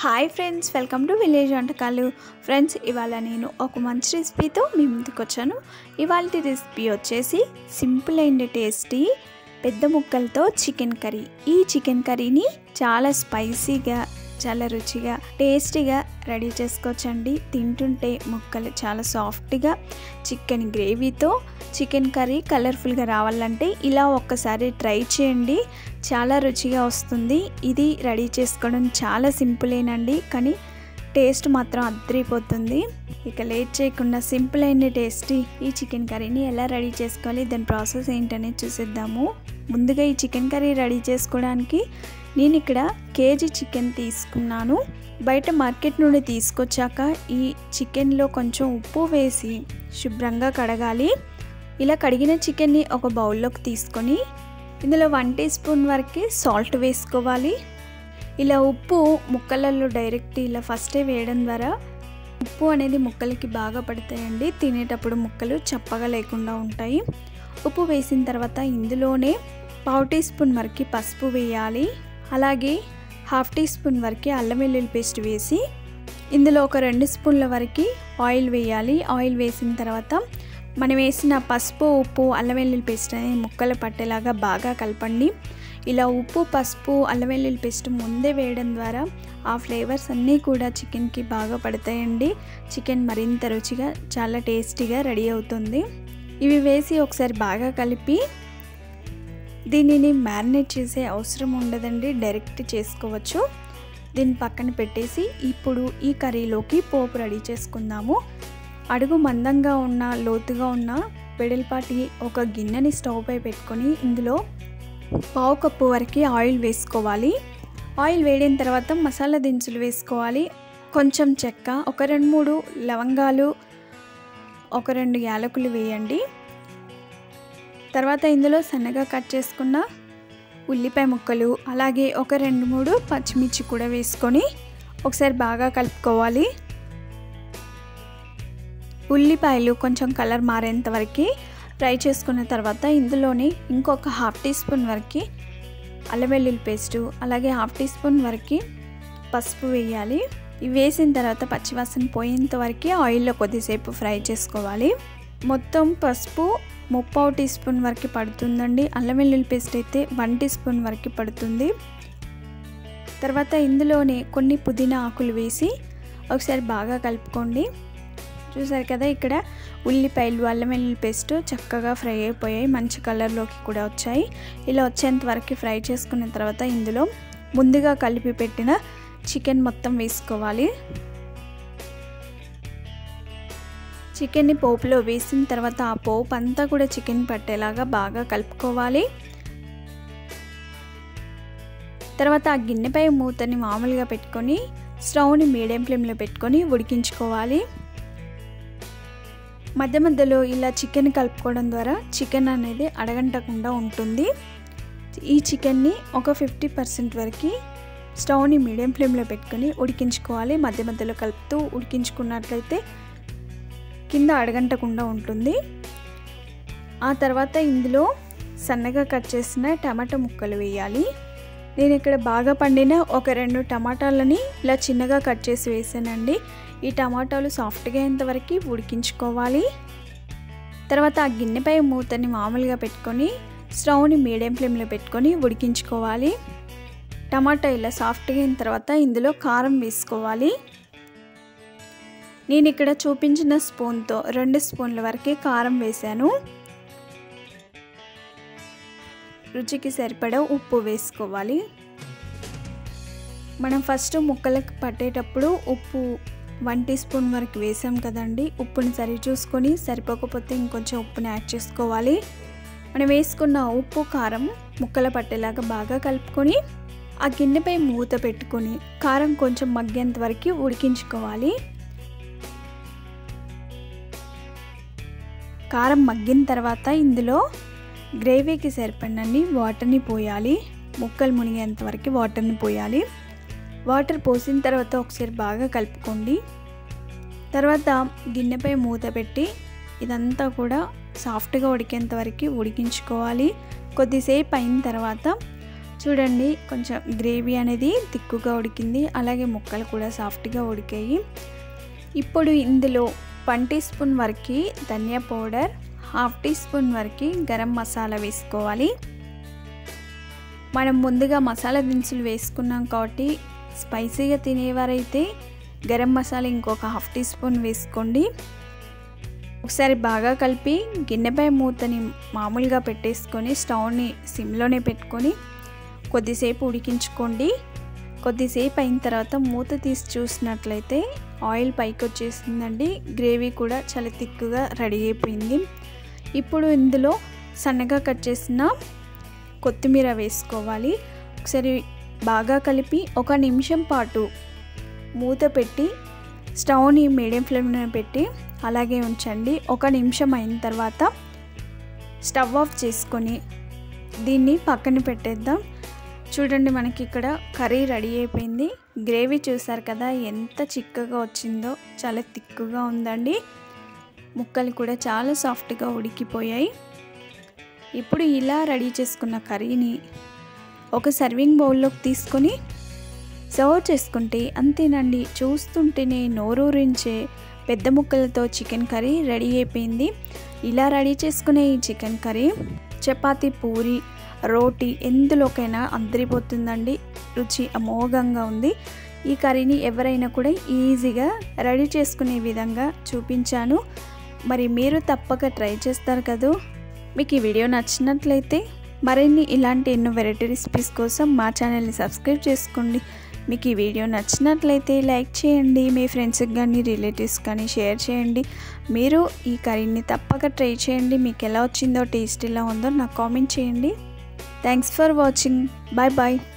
hi friends welcome to village వంటకాలు friends ఇవాళ నేను ఒక మంచి రెసిపీతో మీ ముందుకు వచ్చాను ఇవాళ రెసిపీ వచ్చేసి సింపుల్ అండ్ టేస్టీ పెద్ద ముక్కలతో చికెన్ కర్రీ ఈ చికెన్ కర్రీని చాలా స్పైసీగా చాలా రుచిగా టేస్టీగా రెడీ చేసుకోవచ్చండి తింటుంటే ముక్కలు చాలా సాఫ్ట్గా చికెన్ గ్రేవీతో చికెన్ కర్రీ కలర్ఫుల్గా రావాలంటే ఇలా ఒక్కసారి ట్రై చేయండి చాలా రుచిగా వస్తుంది ఇది రెడీ చేసుకోవడం చాలా సింపులేనండి కానీ టేస్ట్ మాత్రం అద్దరిపోతుంది ఇక లేట్ చేయకుండా సింపుల్ అయిన టేస్టీ ఈ చికెన్ కర్రీని ఎలా రెడీ చేసుకోవాలి దాని ప్రాసెస్ ఏంటనేది చూసేద్దాము ముందుగా ఈ చికెన్ కర్రీ రెడీ చేసుకోవడానికి నేను ఇక్కడ కేజీ చికెన్ తీసుకున్నాను బయట మార్కెట్ నుండి తీసుకొచ్చాక ఈ చికెన్లో కొంచెం ఉప్పు వేసి శుభ్రంగా కడగాలి ఇలా కడిగిన చికెన్ని ఒక బౌల్లోకి తీసుకొని ఇందులో వన్ టీ స్పూన్ వరకు సాల్ట్ వేసుకోవాలి ఇలా ఉప్పు ముక్కలలో డైరెక్ట్ ఇలా ఫస్టే వేయడం ద్వారా ఉప్పు అనేది ముక్కలకి బాగా పడతాయండి తినేటప్పుడు ముక్కలు చప్పగా లేకుండా ఉంటాయి ఉప్పు వేసిన తర్వాత ఇందులోనే పావు టీ స్పూన్ వరకు పసుపు వేయాలి అలాగే హాఫ్ టీ స్పూన్ వరకు అల్లం వెల్లుల్లి పేస్ట్ వేసి ఇందులో ఒక రెండు స్పూన్ల వరకు ఆయిల్ వేయాలి ఆయిల్ వేసిన తర్వాత మనం వేసిన పసుపు ఉప్పు అల్లం వెల్లుల్లి పేస్ట్ అనేది ముక్కలు పట్టేలాగా బాగా కలపండి ఇలా ఉప్పు పసుపు అల్లం వెల్లుల్లి పేస్ట్ ముందే వేయడం ద్వారా ఆ ఫ్లేవర్స్ అన్నీ కూడా చికెన్కి బాగా పడతాయండి చికెన్ మరింత రుచిగా చాలా టేస్టీగా రెడీ అవుతుంది ఇవి వేసి ఒకసారి బాగా కలిపి దీనిని మ్యారినేట్ చేసే అవసరం ఉండదండి డైరెక్ట్ చేసుకోవచ్చు దీన్ని పక్కన పెట్టేసి ఇప్పుడు ఈ కర్రీలోకి పోపు రెడీ చేసుకుందాము అడుగు మందంగా ఉన్న లోతుగా ఉన్న వెడల్పాటి ఒక గిన్నెని స్టవ్ పై పెట్టుకొని ఇందులో పావు కప్పు వరకు ఆయిల్ వేసుకోవాలి ఆయిల్ వేడిన తర్వాత మసాలా దినుసులు వేసుకోవాలి కొంచెం చెక్క ఒక రెండు మూడు లవంగాలు ఒక రెండు యాలకులు వేయండి తర్వాత ఇందులో సన్నగా కట్ చేసుకున్న ఉల్లిపాయ ముక్కలు అలాగే ఒక రెండు మూడు పచ్చిమిర్చి కూడా వేసుకొని ఒకసారి బాగా కలుపుకోవాలి ఉల్లిపాయలు కొంచెం కలర్ మారేంత వరకు ఫ్రై చేసుకున్న తర్వాత ఇందులోనే ఇంకొక హాఫ్ టీ స్పూన్ వరకు అల్లం వెల్లుల్లి పేస్టు అలాగే హాఫ్ టీ స్పూన్ వరకు పసుపు వేయాలి ఇవి వేసిన తర్వాత పచ్చివాసన పోయేంత వరకు ఆయిల్లో కొద్దిసేపు ఫ్రై చేసుకోవాలి మొత్తం పసుపు ముప్పావు టీ స్పూన్ వరకు పడుతుందండి అల్లం వెల్లుల్లి పేస్ట్ అయితే వన్ టీ స్పూన్ వరకు పడుతుంది తర్వాత ఇందులోనే కొన్ని పుదీనా ఆకులు వేసి ఒకసారి బాగా కలుపుకోండి చూసారు కదా ఇక్కడ ఉల్లిపాయలు అల్లం వెల్లుల్లి పేస్ట్ చక్కగా ఫ్రై అయిపోయాయి మంచి కలర్లోకి కూడా వచ్చాయి ఇలా వచ్చేంత వరకు ఫ్రై చేసుకున్న తర్వాత ఇందులో ముందుగా కలిపి పెట్టిన చికెన్ మొత్తం వేసుకోవాలి చికెన్ని పోపులో వేసిన తర్వాత ఆ పోపు అంతా కూడా చికెన్ పట్టేలాగా బాగా కలుపుకోవాలి తర్వాత ఆ గిన్నెపై మూతని మామూలుగా పెట్టుకొని స్టవ్ని మీడియం ఫ్లేమ్లో పెట్టుకొని ఉడికించుకోవాలి మధ్య మధ్యలో ఇలా చికెన్ కలుపుకోవడం ద్వారా చికెన్ అనేది అడగంటకుండా ఉంటుంది ఈ చికెన్ని ఒక ఫిఫ్టీ పర్సెంట్ వరకు స్టవ్ని మీడియం ఫ్లేమ్లో పెట్టుకొని ఉడికించుకోవాలి మధ్య మధ్యలో కలుపుతూ ఉడికించుకున్నట్లయితే కింద అడగంటకుండా ఉంటుంది ఆ తర్వాత ఇందులో సన్నగా కట్ చేసిన టమాటా ముక్కలు వేయాలి నేను ఇక్కడ బాగా పండిన ఒక రెండు టమాటాలని ఇలా చిన్నగా కట్ చేసి వేసానండి ఈ టమాటాలు సాఫ్ట్గా అయ్యేంతవరకు ఉడికించుకోవాలి తర్వాత ఆ గిన్నెపై మూతని మామూలుగా పెట్టుకొని స్టవ్ని మీడియం ఫ్లేమ్లో పెట్టుకొని ఉడికించుకోవాలి టమాటా ఇలా సాఫ్ట్గా అయిన తర్వాత ఇందులో కారం వేసుకోవాలి నేను ఇక్కడ చూపించిన స్పూన్తో రెండు స్పూన్ల వరకే కారం వేశాను రుచికి సరిపడా ఉప్పు వేసుకోవాలి మనం ఫస్ట్ ముక్కలకు పట్టేటప్పుడు ఉప్పు వన్ టీ స్పూన్ వరకు వేసాం కదండి ఉప్పుని సరి చూసుకొని సరిపోకపోతే ఇంకొంచెం ఉప్పుని యాడ్ చేసుకోవాలి మనం వేసుకున్న ఉప్పు కారం ముక్కల పట్టేలాగా బాగా కలుపుకొని ఆ గిన్నెపై మూత పెట్టుకొని కారం కొంచెం మగ్గేంత వరకు ఉడికించుకోవాలి కారం మగ్గిన తర్వాత ఇందులో గ్రేవీకి సరిపడినన్ని వాటర్ని పోయాలి ముక్కలు మునిగేంత వరకు వాటర్ని పోయాలి వాటర్ పోసిన తర్వాత ఒకసారి బాగా కలుపుకోండి తర్వాత గిన్నెపై మూత పెట్టి ఇదంతా కూడా సాఫ్ట్గా ఉడికేంత వరకు ఉడికించుకోవాలి కొద్దిసేపు అయిన తర్వాత చూడండి కొంచెం గ్రేవీ అనేది తిక్కుగా ఉడికింది అలాగే ముక్కలు కూడా సాఫ్ట్గా ఉడికాయి ఇప్పుడు ఇందులో వన్ టీ స్పూన్ వరకు dhania powder half teaspoon వరకు గరం మసాలా వేసుకోవాలి మనం ముందుగా మసాలా దినుసులు వేసుకున్నాం కాబట్టి స్పైసీగా తినేవారైతే గరం మసాలా ఇంకొక హాఫ్ టీ స్పూన్ వేసుకోండి ఒకసారి బాగా కలిపి గిన్నెపై మూతని మామూలుగా పెట్టేసుకొని స్టవ్ని సిమ్లోనే పెట్టుకొని కొద్దిసేపు ఉడికించుకోండి కొద్దిసేపు అయిన తర్వాత మూత తీసి చూసినట్లయితే ఆయిల్ పైకి వచ్చేసిందండి గ్రేవీ కూడా చాలా తిక్కుగా రెడీ అయిపోయింది ఇప్పుడు ఇందులో సన్నగా కట్ చేసిన కొత్తిమీర వేసుకోవాలి ఒకసారి బాగా కలిపి ఒక నిమిషం పాటు మూత పెట్టి స్టవ్ని మీడియం ఫ్లేమ్లో పెట్టి అలాగే ఉంచండి ఒక నిమిషం అయిన తర్వాత స్టవ్ ఆఫ్ చేసుకొని దీన్ని పక్కన పెట్టేద్దాం చూడండి మనకి ఇక్కడ కర్రీ రెడీ అయిపోయింది గ్రేవీ చూసారు కదా ఎంత చిక్కగా వచ్చిందో చాలా తిక్కుగా ఉందండి ముక్కలు కూడా చాలా సాఫ్ట్గా ఉడికిపోయాయి ఇప్పుడు ఇలా రెడీ చేసుకున్న కర్రీని ఒక సర్వింగ్ బౌల్లోకి తీసుకొని సర్వ్ చేసుకుంటే అంతేనండి చూస్తుంటేనే నోరూరించే పెద్ద ముక్కలతో చికెన్ కర్రీ రెడీ అయిపోయింది ఇలా రెడీ చేసుకునే ఈ చికెన్ కర్రీ చపాతి పూరి రోటీ ఎందులోకైనా అందరిపోతుందండి రుచి అమోఘంగా ఉంది ఈ కర్రీని ఎవరైనా కూడా ఈజీగా రెడీ చేసుకునే విధంగా చూపించాను మరి మీరు తప్పక ట్రై చేస్తారు కదా మీకు ఈ వీడియో నచ్చినట్లయితే మరిన్ని ఇలాంటి ఎన్నో వెరైటీ రెసిపీస్ కోసం మా ఛానల్ని సబ్స్క్రైబ్ చేసుకోండి మీకు ఈ వీడియో నచ్చినట్లయితే లైక్ చేయండి మీ ఫ్రెండ్స్కి కానీ రిలేటివ్స్ కానీ షేర్ చేయండి మీరు ఈ కర్రీని తప్పక ట్రై చేయండి మీకు ఎలా వచ్చిందో టేస్ట్ ఎలా ఉందో నాకు కామెంట్ చేయండి thanks for watching bye bye